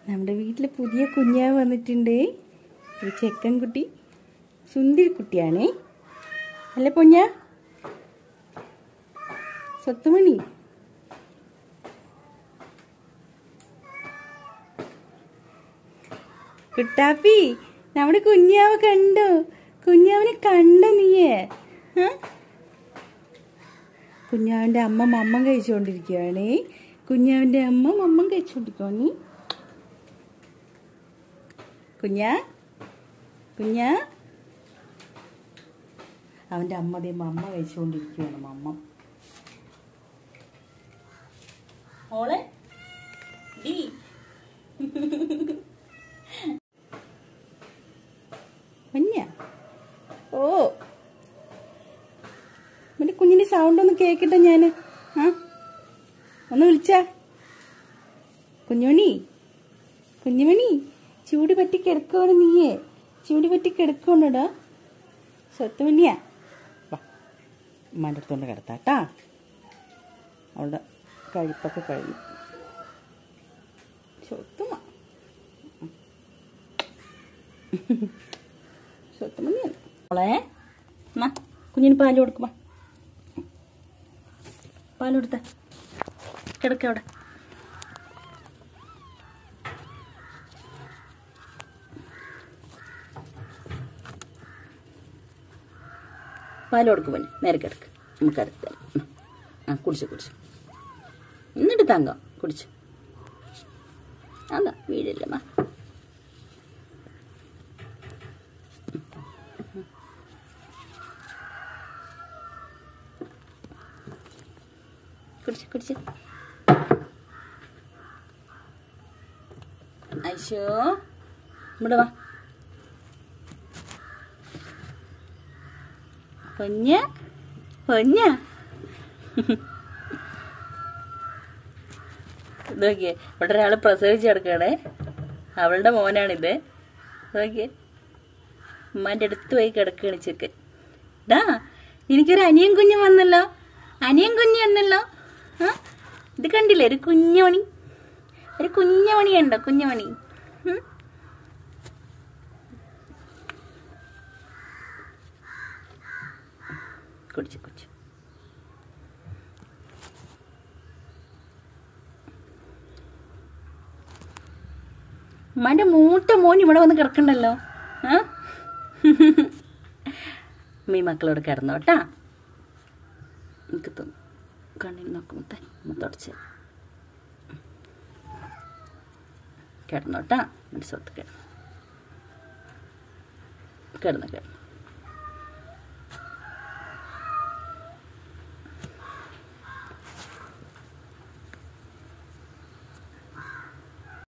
നമ്മുടെ വീട്ടിൽ പുതിയ കുഞ്ഞാവ് വന്നിട്ടുണ്ട് ഒരു ചെക്കൻ കുട്ടി സുന്ദരി കുട്ടിയാണേ അല്ലേ പൊഞ്ഞ സ്വത്തുമണി കുട്ടാപ്പി നമ്മുടെ കുഞ്ഞാവ് കണ്ടോ കുഞ്ഞാവിനെ കണ്ടോ നീയേ ആ? കുഞ്ഞാവിൻ്റെ അമ്മ മമ്മം കഴിച്ചുകൊണ്ടിരിക്കുകയാണേ കുഞ്ഞാവിൻ്റെ അമ്മ മമ്മം കഴിച്ചുകൊണ്ടിരിക്കുവാ നീ കുഞ്ഞാ കുഞ്ഞാ അവൻ്റെ അമ്മ ദേ മമ്മ കഴിച്ചുകൊണ്ടിരിക്കുകയാണ് മമ്മ മോളെ ഡീ കുഞ്ഞ ഓ മറ്റേ കുഞ്ഞിന്റെ സൗണ്ട് ഒന്ന് കേക്കട്ടെ ഞാന് ആ ഒന്ന് വിളിച്ചാ കുഞ്ഞുമണി കുഞ്ഞുമണി ചൂട് പറ്റി കിടക്കുവാണ് നീയേ ചൂട് പറ്റി കിടക്കുവാണോടാ സ്വത്തുമണിയാ വാ ഉമ്മാൻ്റെ അടുത്തോണ്ട് കിടത്താട്ടാ അവളുടെ കഴിപ്പൊക്കെ കഴിഞ്ഞു സ്വത്തുമ്മ സ്വത്തുമണിയാണ് മോളെ എന്നാ കുഞ്ഞിന് പാല് കൊടുക്കുമ്പോ പാല് കൊടുത്ത കിടക്ക അവിടെ പാല് കൊടുക്കും പനി നേരെ കിടക്ക് നമുക്ക് അടുത്ത് തരാം. ആ കുടിച്ചു കുടിച്ചു എന്നിട്ട് തങ്കം കുടിച്ചു അതാ വീടില്ലമ്മ കുടിച്ച് കുടിച്ച് ഐശോ ഇവിടെ വാ പൊഞ്ഞ പൊഞ്ഞ ഇത് നോക്കിയേ ഇവിടെ ഒരാൾ പ്രസവിച്ച് കിടക്കണേ അവളുടെ മോനാണിത് നോക്കിയേ ഉമ്മാൻ്റെ അടുത്ത് പോയി കിടക്കുകയാണ് ചെക്കൻ ഡാ എനിക്കൊരു അനിയൻ കുഞ്ഞ് വന്നല്ലോ അനിയൻ കുഞ്ഞ് വന്നല്ലോ ആ ഇത് കണ്ടില്ലേ ഒരു കുഞ്ഞമണി ഒരു കുഞ്ഞമണി ഉണ്ടോ കുഞ്ഞമണി ഉം? കുടിച്ചു കുടിച്ചു ഉമ്മാന്റെ മൂത്ത മോൻ ഇവിടെ വന്ന് കിടക്കണ്ടല്ലോ ആ മീ മക്കളോട് കിടന്നോട്ടാ എനിക്ക് തോന്നുന്നു കണ്ണിൽ നോക്കുമ്പത്തെ ഒന്ന് തുടച്ച് കിടന്നോട്ടാ എൻ്റെ സ്വത്ത് കിടന്നു കിടന്നു കിടന്നു